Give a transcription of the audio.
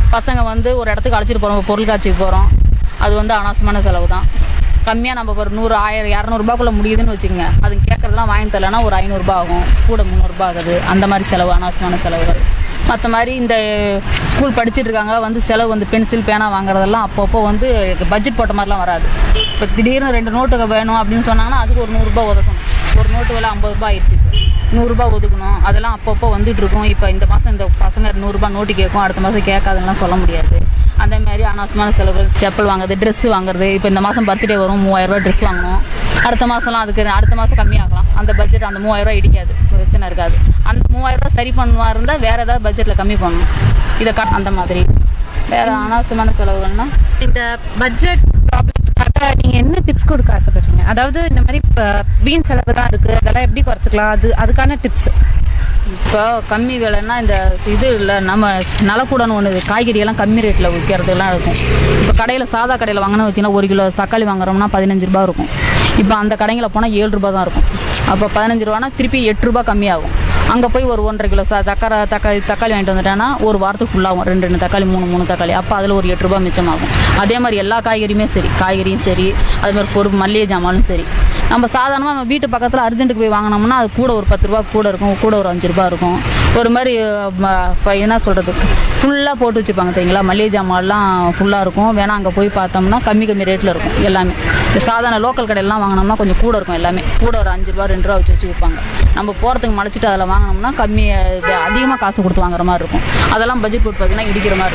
பசங்க வந்து ஒரு இடத்துக்கு அழைச்சிட்டு போகிறோம் பொருள் காட்சிக்கு போகிறோம் அது வந்து அனாவசியமான செலவு தான் கம்மியாக நம்ம ஒரு நூறு ஆயிரம் இரநூறுபாக்குள்ள முடியுதுன்னு வச்சுக்கோங்க அது கேட்கறதெல்லாம் வாங்கி தரலன்னா ஒரு ஐநூறுரூபா ஆகும் கூட முந்நூறுரூபா ஆகுது அந்த மாதிரி செலவு அனாவசியமான செலவுகள் மற்ற மாதிரி இந்த ஸ்கூல் படிச்சுட்டு இருக்காங்க வந்து செலவு வந்து பென்சில் பேனா வாங்குறதெல்லாம் அப்பப்போ வந்து பட்ஜெட் போட்ட மாதிரிலாம் வராது இப்போ திடீர்னு ரெண்டு நோட்டுக்கு வேணும் அப்படின்னு சொன்னாங்கன்னா அதுக்கு ஒரு நூறுரூபா ஒதுக்கணும் ஒரு நோட்டு விலை ஐம்பது ரூபாய் ஆயிடுச்சு நூறுரூபா ஒதுக்கணும் அதெல்லாம் அப்பப்போ வந்துட்டு இருக்கும் இப்போ இந்த மாதம் இந்த பசங்க நூறுரூபா நோட்டு கேட்கும் அடுத்த மாதம் கேட்காதுலாம் சொல்ல முடியாது அந்த மாதிரி அனாவசியமான செலவுகள் செப்பல் வாங்குறது ட்ரெஸ் வாங்குறது இப்போ இந்த மாதம் பர்த்டே வரும் மூவாயிரம் ரூபாய் ட்ரெஸ் வாங்கணும் அடுத்த மாதம்லாம் அதுக்கு அடுத்த மாதம் கம்மியாகலாம் அந்த பட்ஜெட் அந்த மூவாயிரம் ரூபாய் இடிக்காது பிரச்சனை இருக்காது அந்த மூவாயிரம் ரூபாய் சரி பண்ணுவா இருந்தால் வேற ஏதாவது பட்ஜெட்டில் கம்மி பண்ணணும் இதை கட் அந்த மாதிரி வேற அனாவசியமான செலவுகள்னா இந்த பட்ஜெட் ப்ராப்ளத்துக்காக நீங்க என்ன டிப்ஸ் கொடுக்க ஆசைப்படுறீங்க அதாவது இந்த மாதிரி இப்ப வீண் செலவு தான் இருக்கு அதெல்லாம் எப்படி குறைச்சிக்கலாம் அது அதுக்கான டிப்ஸ் இப்போ கம்மி விலைன்னா இந்த இது இல்லை நம்ம நலக்கூடன்னு ஒன்று காய்கறி எல்லாம் கம்மி ரேட்டில் விற்கிறதுலாம் இருக்கும் இப்போ கடையில் சாதா கடையில் வாங்கினா வச்சிங்கன்னா ஒரு கிலோ தக்காளி வாங்குறோம்னா பதினஞ்சு ரூபா இருக்கும் இப்போ அந்த கடைங்களில் போனால் ஏழு ரூபா தான் இருக்கும் அப்போ பதினஞ்சு ரூபானா திருப்பி எட்டு ரூபா கம்மியாகும் அங்கே போய் ஒரு ஒன்றரை கிலோ சா தக்கார தக்காளி தக்காளி வாங்கிட்டு வந்துட்டேன்னா ஒரு வாரத்துக்கு ஃபுல்லாகும் ரெண்டு ரெண்டு தக்காளி மூணு மூணு தக்காளி அப்போ அதில் ஒரு எட்டு ரூபா மிச்சமாகும் அதே மாதிரி எல்லா காய்கறியுமே சரி காய்கறியும் சரி அது மாதிரி பொருள் மல்லிகை ஜாமானும் சரி நம்ம சாதாரணமாக நம்ம வீட்டு பக்கத்தில் அர்ஜென்ட்டுக்கு போய் வாங்கினோம்னா அது கூட ஒரு பத்து ரூபா கூட இருக்கும் கூட ஒரு அஞ்சு ரூபா இருக்கும் ஒரு மாதிரி ம, இப்ப என்ன சொல்கிறது ஃபுல்லாக போட்டு வச்சுருப்பாங்க தெரியுங்களா மளிகை ஜாமான்லாம் ஃபுல்லாக இருக்கும் வேணா அங்கே போய் பார்த்தோம்னா கம்மி கம்மி ரேட்டில் இருக்கும் எல்லாமே இந்த சாதாரண லோக்கல் கடையிலலாம் வாங்கினோம்னா கொஞ்சம் கூட இருக்கும் எல்லாமே கூட ஒரு அஞ்சு ரூபா ரெண்டு ரூபா வச்சு வச்சு விற்பாங்க நம்ம போகிறதுக்கு மலைச்சிட்டு அதில் வாங்கினோம்னா கம்மி அதிகமாக காசு கொடுத்து வாங்குற மாதிரி இருக்கும் அதெல்லாம் பட்ஜெட் போட்டு பார்த்தீங்கன்னா இடிக்கிற மாதிரி இருக்கும்